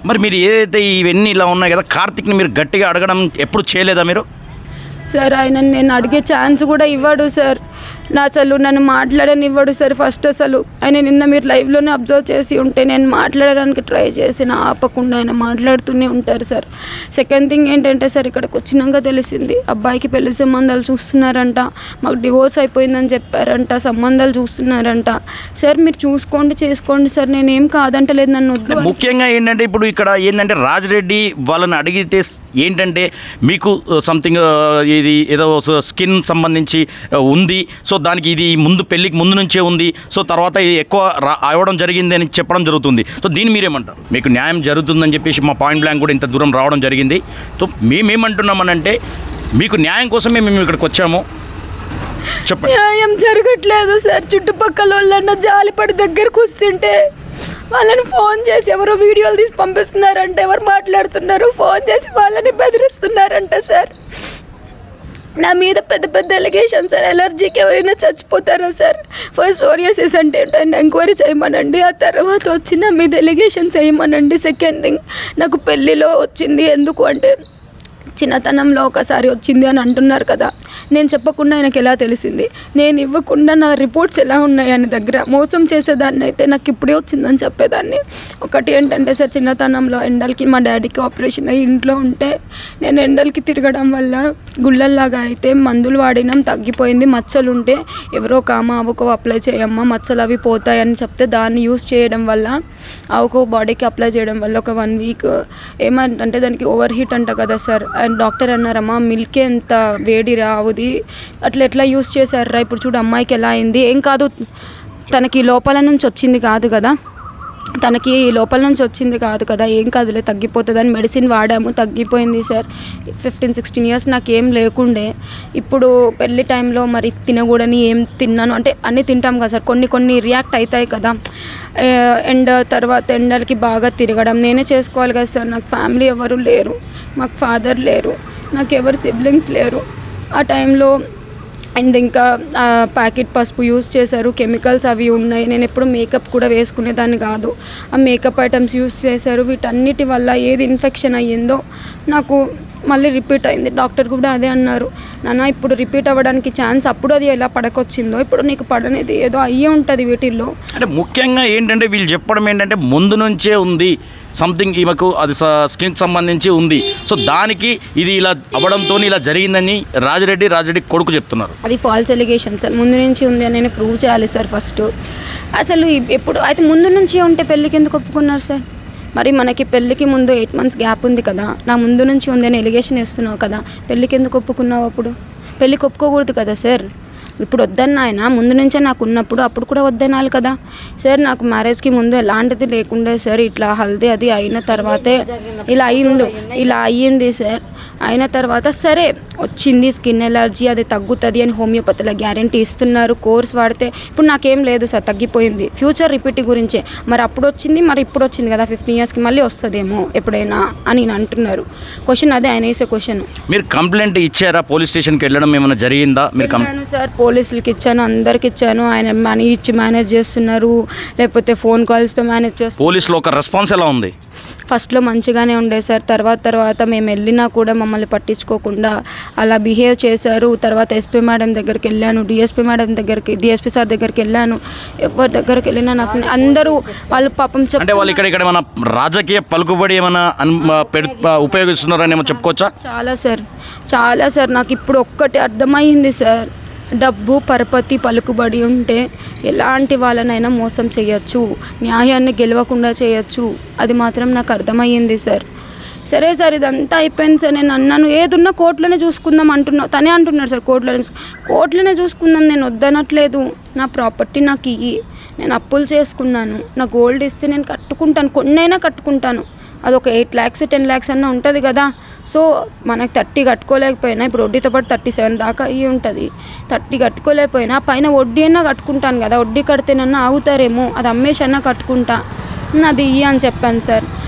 మరి మీరు ఏదైతే ఇవన్నీ ఇలా ఉన్నాయి కదా కార్తిక్ని మీరు గట్టిగా అడగడం ఎప్పుడు చేయలేదా మీరు సార్ ఆయన నేను అడిగే ఛాన్స్ కూడా ఇవ్వడు సార్ నా అసలు నన్ను మాట్లాడనివ్వడు సార్ ఫస్ట్ అసలు ఆయన నిన్న మీరు లైవ్లోనే అబ్జర్వ్ చేసి ఉంటే నేను మాట్లాడడానికి ట్రై చేసిన ఆపకుండా ఆయన మాట్లాడుతూనే ఉంటారు సార్ సెకండ్ థింగ్ ఏంటంటే సార్ ఇక్కడికి వచ్చినాక తెలిసింది అబ్బాయికి పెళ్లి సంబంధాలు చూస్తున్నారంట మాకు డివోర్స్ అయిపోయిందని చెప్పారంట సంబంధాలు చూస్తున్నారంట సార్ మీరు చూసుకోండి చేసుకోండి సార్ నేనేం కాదంటలేదు నన్ను వద్దు అంటే ముఖ్యంగా ఏంటంటే ఇప్పుడు ఇక్కడ ఏంటంటే రాజిరెడ్డి వాళ్ళని అడిగితే ఏంటంటే మీకు సంథింగ్ ఇది ఏదో స్కిన్ సంబంధించి ఆ, ఉంది సో దానికి ఇది ముందు పెళ్ళికి ముందు నుంచే ఉంది సో తర్వాత ఇది ఎక్కువ రా అవడం జరిగింది అని చెప్పడం జరుగుతుంది సో దీన్ని మీరేమంటారు మీకు న్యాయం జరుగుతుందని చెప్పేసి మా పాయింట్ బ్లాంక్ కూడా ఇంత దూరం రావడం జరిగింది సో మేమేమంటున్నామనంటే మీకు న్యాయం కోసమే మేము ఇక్కడికి వచ్చాము చెప్పండి న్యాయం జరగట్లేదు సార్ చుట్టుపక్కల వాళ్ళన్న జాలిపడి దగ్గరకు వస్తుంటే వాళ్ళని ఫోన్ చేసి ఎవరో వీడియోలు తీసి పంపిస్తున్నారంట ఎవరు మాట్లాడుతున్నారు ఫోన్ చేసి వాళ్ళని బెదిరిస్తున్నారంట సార్ నా మీద పెద్ద పెద్ద ఎలిగేషన్ సార్ ఎలర్జీకి ఎవరైనా చచ్చిపోతారా సార్ ఫస్ట్ ఓరియాసిస్ అంటే ఏంటంటే ఎంక్వైరీ చేయమనండి ఆ తర్వాత వచ్చి నా మీద ఎలిగేషన్ చేయమనండి సెకండ్ థింగ్ నాకు పెళ్ళిలో వచ్చింది ఎందుకు అంటే చిన్నతనంలో ఒకసారి వచ్చింది అని అంటున్నారు కదా నేను చెప్పకుండా ఆయనకి ఎలా తెలిసింది నేను ఇవ్వకుండా నా రిపోర్ట్స్ ఎలా ఉన్నాయి ఆయన దగ్గర మోసం చేసేదాన్ని అయితే నాకు ఇప్పుడే వచ్చిందని చెప్పేదాన్ని ఒకటి ఏంటంటే సార్ చిన్నతనంలో ఎండలకి మా డాడీకి ఆపరేషన్ అయ్యి ఇంట్లో ఉంటే నేను ఎండలకి తిరగడం వల్ల గుళ్ళల్లాగా అయితే మందులు వాడినాం తగ్గిపోయింది మచ్చలు ఉంటే ఎవరో కామ ఆవుకో అప్లై చేయమ్మా మచ్చలు అవి పోతాయని చెప్తే దాన్ని యూస్ చేయడం వల్ల ఆవుకో బాడీకి అప్లై చేయడం వల్ల ఒక వన్ వీక్ ఏమంటే దానికి ఓవర్ హీట్ అంట కదా సార్ అండ్ డాక్టర్ అన్నారమ్మా మిల్క్ ఎంత వేడి రావుది అట్లా ఎట్లా యూస్ చేశారా ఇప్పుడు చూడు అమ్మాయికి ఎలా అయింది ఏం కాదు తనకి లోపల నుంచి వచ్చింది కాదు కదా తనకి లోపల నుంచి వచ్చింది కాదు కదా ఏం కాదులే తగ్గిపోతుందని మెడిసిన్ వాడాము తగ్గిపోయింది సార్ ఫిఫ్టీన్ సిక్స్టీన్ ఇయర్స్ నాకు ఏం లేకుండే ఇప్పుడు పెళ్లి టైంలో మరి తినకూడని ఏం తిన్నాను అంటే అన్నీ తింటాం కదా సార్ కొన్ని కొన్ని రియాక్ట్ అవుతాయి కదా ఏ, ఎండ తర్వాత ఎండలకి బాగా తిరగడం నేనే చేసుకోవాలి కదా సార్ నాకు ఫ్యామిలీ ఎవరు లేరు మాకు ఫాదర్ లేరు నాకు ఎవరు సిబ్లింగ్స్ లేరు ఆ టైంలో అండ్ ఇంకా ఆ, ప్యాకెట్ పసుపు యూస్ చేశారు కెమికల్స్ అవి ఉన్నాయి నేను ఎప్పుడు మేకప్ కూడా వేసుకునేదాన్ని కాదు ఆ మేకప్ ఐటమ్స్ యూస్ చేశారు వీటన్నిటి వల్ల ఏది ఇన్ఫెక్షన్ అయ్యిందో నాకు మళ్ళీ రిపీట్ అయింది డాక్టర్ కూడా అదే అన్నారు నాన్న ఇప్పుడు రిపీట్ అవ్వడానికి ఛాన్స్ అప్పుడు అది ఎలా పడకొచ్చిందో ఇప్పుడు నీకు పడనేది ఏదో అయ్యే ఉంటుంది వీటిల్లో అంటే ముఖ్యంగా ఏంటంటే వీళ్ళు చెప్పడం ఏంటంటే ముందు నుంచే ఉంది సంథింగ్ ఈమెకు అది స్కిన్ సంబంధించి ఉంది సో దానికి ఇది ఇలా అవ్వడంతో ఇలా జరిగిందని రాజిరెడ్డి రాజిరెడ్డి కొడుకు చెప్తున్నారు అది ఫాల్స్ ఎలిగేషన్ సార్ ముందు నుంచి ఉంది అని నేను ప్రూవ్ చేయాలి సార్ ఫస్ట్ అసలు ఇ- ఎప్పుడు అయితే ముందు నుంచి ఉంటే పెళ్ళికి ఎందుకు ఒప్పుకున్నారు సార్ మరి మనకి పెళ్ళికి ముందు ఎయిట్ మంత్స్ గ్యాప్ ఉంది కదా నా ముందు నుంచి ఉంది అని ఎలిగేషన్ వేస్తున్నావు కదా పెళ్ళికి ఎందుకు ఒప్పుకున్నావు అప్పుడు పెళ్ళికి ఒప్పుకోకూడదు కదా సార్ ఇప్పుడు వద్దన్న ఆయన ముందు నుంచే నాకు ఉన్నప్పుడు అప్పుడు కూడా వద్దనాలి కదా సార్ నాకు మ్యారేజ్కి ముందు ఎలాంటిది లేకుండే సార్ ఇట్లా హల్దీ అది అయిన తర్వాతే ఇలా అయింది ఇలా అయ్యింది సార్ అయిన తర్వాత సరే వచ్చింది స్కిన్ ఎలర్జీ అది తగ్గుతుంది అని హోమియోపతిలో గ్యారంటీ ఇస్తున్నారు కోర్స్ వాడితే ఇప్పుడు నాకేం లేదు సార్ తగ్గిపోయింది ఫ్యూచర్ రిపీట్ గురించే మరి అప్పుడు వచ్చింది మరి ఇప్పుడు వచ్చింది కదా ఫిఫ్టీన్ ఇయర్స్కి మళ్ళీ వస్తుందేమో ఎప్పుడైనా అని నేను అంటున్నారు క్వశ్చన్ అదే ఆయన వేసే క్వశ్చన్ మీరు కంప్లైంట్ ఇచ్చారా పోలీస్ స్టేషన్కి వెళ్ళడం ఏమైనా జరిగిందా మీరు కం ఇచ్చాను సార్ పోలీసులకి ఇచ్చాను అందరికి ఇచ్చాను ఆయన మనీ ఇచ్చి మేనేజ్ చేస్తున్నారు లేకపోతే ఫోన్ కాల్స్తో మేనేజ్ చేస్తున్నారు పోలీసులో ఒక రెస్పాన్స్ ఎలా ఉంది ఫస్ట్లో మంచిగానే ఉండే సార్ తర్వాత తర్వాత మేము వెళ్ళినా కూడా మమ్మల్ని పట్టించుకోకుండా అలా బిహేవ్ చేశారు తర్వాత ఎస్పీ మేడం దగ్గరికి వెళ్ళాను డిఎస్పీ మేడం దగ్గరికి డిఎస్పీ సార్ దగ్గరికి వెళ్ళాను ఎవరి దగ్గరికి వెళ్ళినా నాకు అందరూ వాళ్ళు పాపం అంటే చెప్ వాళ్ళు ఇక్కడ ఇక్కడ ఏమైనా రాజకీయ పలుకుబడి ఏమైనా అన్- పెడు ఉపయోగిస్తున్నారని ఏమో చెప్పుకోవచ్చా చాలా సార్ చాలా సార్ నాకు ఇప్పుడు ఒక్కటి అర్థమైంది సార్ డబ్బు పరపతి పలుకుబడి ఉంటే ఎలాంటి వాళ్ళనైనా మోసం చేయొచ్చు న్యాయాన్ని గెలవకుండా చేయొచ్చు అది మాత్రం నాకు అర్థమయ్యింది సార్ సరే సార్ ఇదంతా అయిపోయింది సార్ నేను అన్నాను ఏదున్నా కోర్టులోనే చూసుకుందాం అంటున్నా తనే అంటున్నాడు సార్ కోర్టులోనే చూసు- కోర్టులోనే చూసుకుందాం నేను వద్దనట్లేదు నా ప్రాపర్టీ నాకు ఇయ్యి నేను అప్పులు చేసుకున్నాను నా గోల్డ్ ఇస్తే నేను కట్టుకుంటాను కొన్నైనా కట్టుకుంటాను అది ఒక ఎయిట్ ల్యాక్స్ టెన్ ల్యాక్స్ అన్న ఉంటుంది కదా సో మనకి థర్టీ కట్టుకోలేకపోయినా ఇప్పుడు వడ్డీతో పాటు థర్టీ సెవెన్ దాకా అయ్యి ఉంటుంది థర్టీ కట్టుకోలేకపోయినా పైన వడ్డీ అయినా కట్టుకుంటాను కదా వడ్డీ కడితేనన్నా ఆగుతారేమో అది అమ్మేసి అన్నా కట్టుకుంటా "ఉమ్, అది ఇయ్యి అని చెప్పాను సార్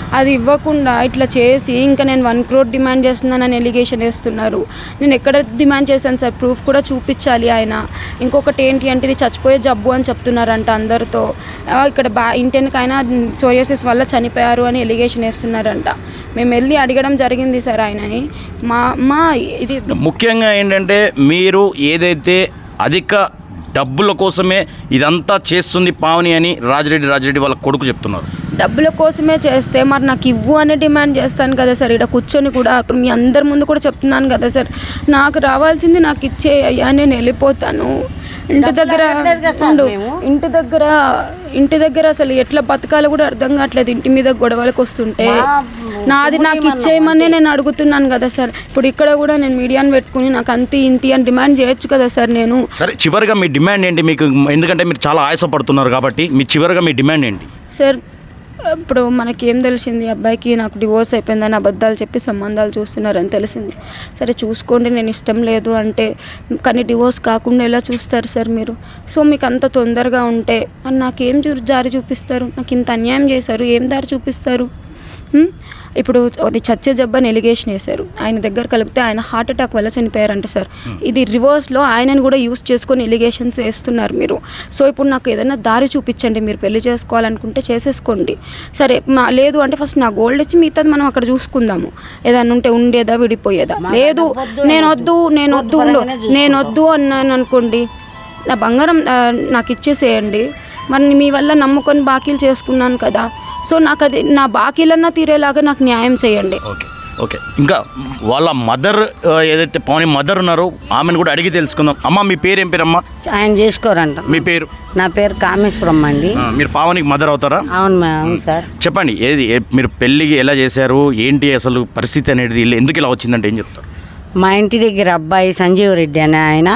అది ఇవ్వకుండా ఇట్లా చేసి ఇంకా నేను వన్ క్రోర్ డిమాండ్ చేస్తున్నానని ఎలిగేషన్ వేస్తున్నారు నేను ఎక్కడ డిమాండ్ చేశాను సార్ ప్రూఫ్ కూడా చూపించాలి ఆయన ఇంకొకటి ఏంటి అంటే ఇది చచ్చిపోయే జబ్బు అని చెప్తున్నారంట అందరితో ఆ, ఇక్కడ బా ఇంటెనకైనా సోరియాసిస్ వల్ల చనిపోయారు అని ఎలిగేషన్ వేస్తున్నారంట మేము వెళ్ళి అడగడం జరిగింది సార్ ఆయనని మా అమ్మ ఇది ముఖ్యంగా ఏంటంటే మీరు ఏదైతే అధిక డబ్బుల కోసమే ఇదంతా చేస్తుంది పావని అని రాజిరెడ్డి రాజిరెడ్డి వాళ్ళ కొడుకు చెప్తున్నారు డబ్బుల కోసమే చేస్తే మరి నాకు ఇవ్వు అనే డిమాండ్ చేస్తాను కదా సార్ ఇక్కడ కూర్చొని కూడా ఇప్పుడు మీ అందరి ముందు కూడా చెప్తున్నాను కదా సార్ నాకు రావాల్సింది నాకు ఇచ్చే అయ్యా నేను వెళ్ళిపోతాను ఇంటి దగ్గర ఉండు. ఇంటి దగ్గర ఇంటి దగ్గర అసలు ఎట్లా బతకాలో కూడా అర్థం కావట్లేదు ఇంటి మీద గొడవలకు వస్తుంటే నాది నాకు ఇచ్చేయమని నేను అడుగుతున్నాను కదా సార్ ఇప్పుడు ఇక్కడ కూడా నేను మీడియాని పెట్టుకుని నాకు అంతి ఇంతి అని డిమాండ్ చేయొచ్చు కదా సార్ నేను సరే చివరిగా మీ డిమాండ్ ఏంటి మీకు ఎందుకంటే మీరు చాలా ఆయాసపడుతున్నారు కాబట్టి మీ చివరిగా మీ డిమాండ్ ఏంటి సార్ ఇప్పుడు మనకి ఏం తెలిసింది అబ్బాయికి నాకు డివోర్స్ అయిపోయిందని అబద్ధాలు చెప్పి సంబంధాలు చూస్తున్నారని తెలిసింది సరే చూసుకోండి నేను ఇష్టం లేదు అంటే కానీ డివోర్స్ కాకుండా ఎలా చూస్తారు సార్ మీరు సో మీకు అంత తొందరగా ఉంటే మరి నాకేం చూ దారి చూపిస్తారు నాకు ఇంత అన్యాయం చేశారు ఏం దారి చూపిస్తారు హ్మ్? ఇప్పుడు అది చచ్చే జబ్బని ఎలిగేషన్ వేశారు ఆయన దగ్గర కలిపితే ఆయన హార్ట్ అటాక్ వల్ల చనిపోయారంట సార్ ఇది రివర్స్లో ఆయనని కూడా యూస్ చేసుకొని ఎలిగేషన్స్ వేస్తున్నారు మీరు సో ఇప్పుడు నాకు ఏదైనా దారి చూపించండి మీరు పెళ్లి చేసుకోవాలనుకుంటే చేసేసుకోండి సరే మా లేదు అంటే ఫస్ట్ నా గోల్డ్ ఇచ్చి మిగతాది మనం అక్కడ చూసుకుందాము ఏదైనా ఉంటే ఉండేదా విడిపోయేదా లేదు నేను వద్దు నేను వద్దు ఉండు నేను వద్దు అన్నాను అనుకోండి నా బంగారం ఆ, నాకు ఇచ్చేసేయండి మరి మీ వల్ల నమ్ముకొని బాకీలు చేసుకున్నాను కదా సో నాకు అది నా బాకీలన్నా తీరేలాగా నాకు న్యాయం చేయండి ఓకే ఓకే ఇంకా వాళ్ళ మదర్ ఏదైతే పవని మదర్ ఉన్నారో ఆమెను కూడా అడిగి తెలుసుకుందాం అమ్మ మీ పేరు ఏం పేరమ్మా ఆయన చేసుకోరంట మీ పేరు నా పేరు కామేశ్వరం అండి ఆ, మీరు పావనికి మదర్ అవుతారా అవును మా అవును సార్ చెప్పండి ఏది ఏ- మీరు పెళ్ళికి ఎలా చేశారు ఏంటి అసలు పరిస్థితి అనేది ఇలా- ఎందుకు ఇలా వచ్చిందంటే ఏం చెప్తారు మా ఇంటి దగ్గర అబ్బాయి సంజీవ్ రెడ్డి అనే ఆయన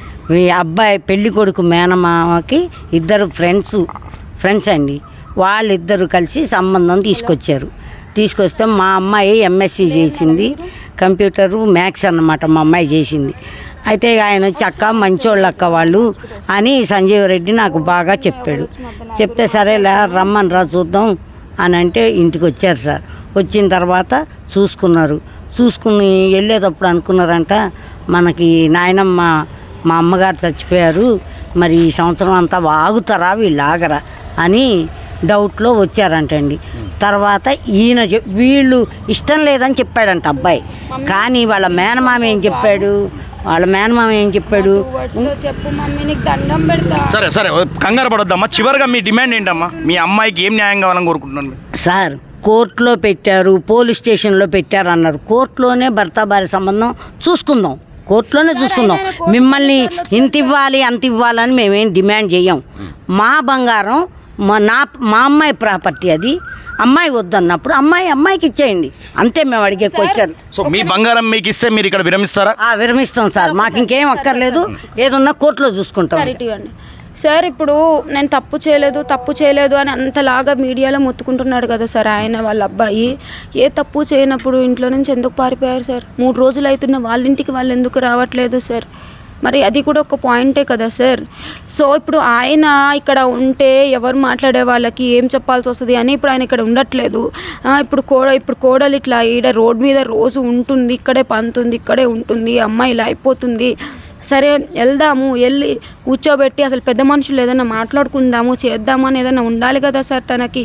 ఈ అబ్బాయి పెళ్లి కొడుకు మేనమామకి ఇద్దరు ఫ్రెండ్స్ ఫ్రెండ్స్ అండి వాళ్ళిద్దరు కలిసి సంబంధం తీసుకొచ్చారు తీసుకొస్తే మా అమ్మాయి ఎంఎస్సి చేసింది కంప్యూటరు మ్యాథ్స్ అన్నమాట మా అమ్మాయి చేసింది అయితే ఆయన వచ్చి అక్క మంచోళ్ళు అక్క వాళ్ళు అని సంజీవ్ రెడ్డి నాకు బాగా చెప్పాడు చెప్తే సరేలే రమ్మని రా చూద్దాం అని అంటే ఇంటికి వచ్చారు సార్ వచ్చిన తర్వాత చూసుకున్నారు చూసుకుని వెళ్ళేటప్పుడు అనుకున్నారంట మనకి నాయనమ్మ మా అమ్మగారు చచ్చిపోయారు మరి ఈ సంవత్సరం అంతా ఆగుతారా వీళ్ళు ఆగరా అని డౌట్లో వచ్చారంటండి తర్వాత ఈయన చెప్ వీళ్ళు ఇష్టం లేదని చెప్పాడంట అబ్బాయి కానీ వాళ్ళ మేనమామ ఏం చెప్పాడు వాళ్ళ మేనమామ ఏం చెప్పాడు చెప్పు మమ్మీ నీకు దండం పెడతా సరే సరే కంగారు పడొద్దమ్మా చివరిగా మీ డిమాండ్ ఏంటమ్మా మీ అమ్మాయికి ఏం న్యాయం కావాలని కోరుకుంటున్నాను మీరు? సార్ కోర్టులో పెట్టారు పోలీస్ స్టేషన్లో పెట్టారు అన్నారు కోర్టులోనే భర్త భార్య సంబంధం చూసుకుందాం కోర్టులోనే చూసుకుందాం మిమ్మల్ని ఇంత ఇవ్వాలి అంత ఇవ్వాలని మేమేం డిమాండ్ చేయం మా బంగారం మా నా మా అమ్మాయి ప్రాపర్టీ అది అమ్మాయి వద్దన్నప్పుడు అమ్మాయి అమ్మాయికి ఇచ్చేయండి అంతే మేము అడిగే క్వశ్చన్ సో మీ బంగారం మీకు ఇస్తే మీరు ఇక్కడ విరమిస్తారా ఆ, విరమిస్తాం సార్ మాకు ఇంకేం అక్కర్లేదు ఏదున్నా కోర్టులో చూసుకుంటాం సార్ ఇటు ఇవ్వండి సార్ ఇప్పుడు నేను తప్పు చేయలేదు తప్పు చేయలేదు అని అంతలాగా మీడియాలో మొత్తుకుంటున్నాడు కదా సార్ ఆయన వాళ్ళ అబ్బాయి ఏ తప్పు చేయనప్పుడు ఇంట్లో నుంచి ఎందుకు పారిపోయారు సార్ మూడు రోజులు అవుతున్న వాళ్ళ ఇంటికి వాళ్ళు ఎందుకు రావట్లేదు సార్ మరి అది కూడా ఒక పాయింటే కదా సార్ సో ఇప్పుడు ఆయన ఇక్కడ ఉంటే ఎవరు మాట్లాడే వాళ్ళకి ఏం చెప్పాల్సి వస్తుంది అని ఇప్పుడు ఆయన ఇక్కడ ఉండట్లేదు ఆ, ఇప్పుడు కోడ ఇప్పుడు కోడలు ఇట్లా ఈడ రోడ్ మీద రోజు ఉంటుంది ఇక్కడే పంతుంది ఇక్కడే ఉంటుంది అమ్మాయి ఇలా అయిపోతుంది సరే వెళ్దాము వెళ్ళి కూర్చోబెట్టి అసలు పెద్ద మనుషులు ఏదైనా మాట్లాడుకుందాము చేద్దాము అని ఏదైనా ఉండాలి కదా సార్ తనకి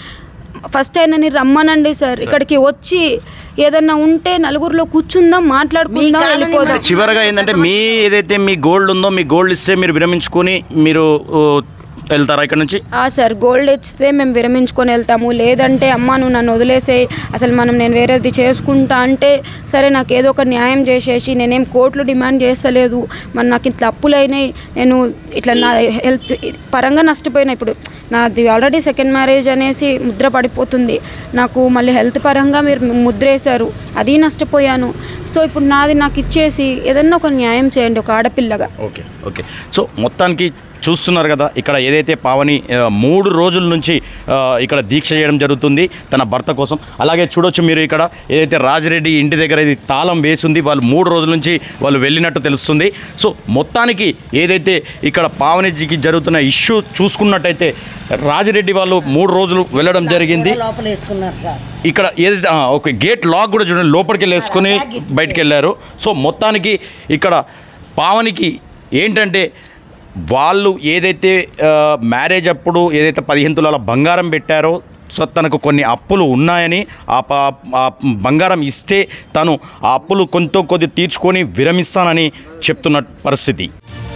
ఫస్ట్ ఆయనని రమ్మనండి సార్ ఇక్కడికి వచ్చి ఏదన్నా ఉంటే నలుగురిలో కూర్చుందాం మాట్లాడుకుందాం వెళ్ళిపోదాం చివరిగా ఏంటంటే మీ ఏదైతే మీ గోల్డ్ ఉందో మీ గోల్డ్ ఇస్తే మీరు విరమించుకొని మీరు ఓ, వెళ్తారా ఇక్కడ నుంచి ఆ సార్ గోల్డ్ ఇస్తే మేము విరమించుకొని వెళ్తాము లేదంటే అమ్మ నువ్వు నన్ను వదిలేసేయి అసలు మనం నేను వేరేది చేసుకుంటా అంటే సరే నాకు ఏదో ఒక న్యాయం చేసేసి నేనేం కోర్టులు డిమాండ్ చేస్తలేదు మరి నాకు ఇట్లా అప్పులైనాయి నేను ఇట్లా నా హెల్త్ పరంగా నష్టపోయినా ఇప్పుడు నాది ఆల్రెడీ సెకండ్ మ్యారేజ్ అనేసి ముద్ర పడిపోతుంది నాకు మళ్ళీ హెల్త్ పరంగా మీరు ముద్ర వేశారు అది నష్టపోయాను సో ఇప్పుడు నాది నాకు ఇచ్చేసి ఏదన్నా ఒక న్యాయం చేయండి ఒక ఆడపిల్లగా ఓకే ఓకే సో మొత్తానికి చూస్తున్నారు కదా ఇక్కడ ఏదైతే పావని ఆ, మూడు రోజుల నుంచి ఆ, ఇక్కడ దీక్ష చేయడం జరుగుతుంది తన భర్త కోసం అలాగే చూడొచ్చు మీరు ఇక్కడ ఏదైతే రాజిరెడ్డి ఇంటి దగ్గర ఇది తాళం వేసింది వాళ్ళు మూడు రోజుల నుంచి వాళ్ళు వెళ్ళినట్టు తెలుస్తుంది సో మొత్తానికి ఏదైతే ఇక్కడ పావనిజీకి జరుగుతున్న ఇష్యూ చూసుకున్నట్టయితే రాజిరెడ్డి వాళ్ళు మూడు రోజులు వెళ్ళడం జరిగింది లోపల వేసుకున్నారు సార్ ఇక్కడ ఏదైతే ఆ, ఓకే గేట్ లాక్ కూడా చూడండి లోపలికి వెళ్ళేసుకొని బయటికి వెళ్ళారు సో మొత్తానికి ఇక్కడ పావనికి ఏంటంటే వాళ్ళు ఏదైతే ఆ, మ్యారేజ్ అప్పుడు ఏదైతే పదిహేను తులాల బంగారం పెట్టారో సో తనకు కొన్ని అప్పులు ఉన్నాయని ఆ ప- ఆ బంగారం ఇస్తే తను ఆ అప్పులు కొంత కొద్ది తీర్చుకొని విరమిస్తానని చెప్తున్న పరిస్థితి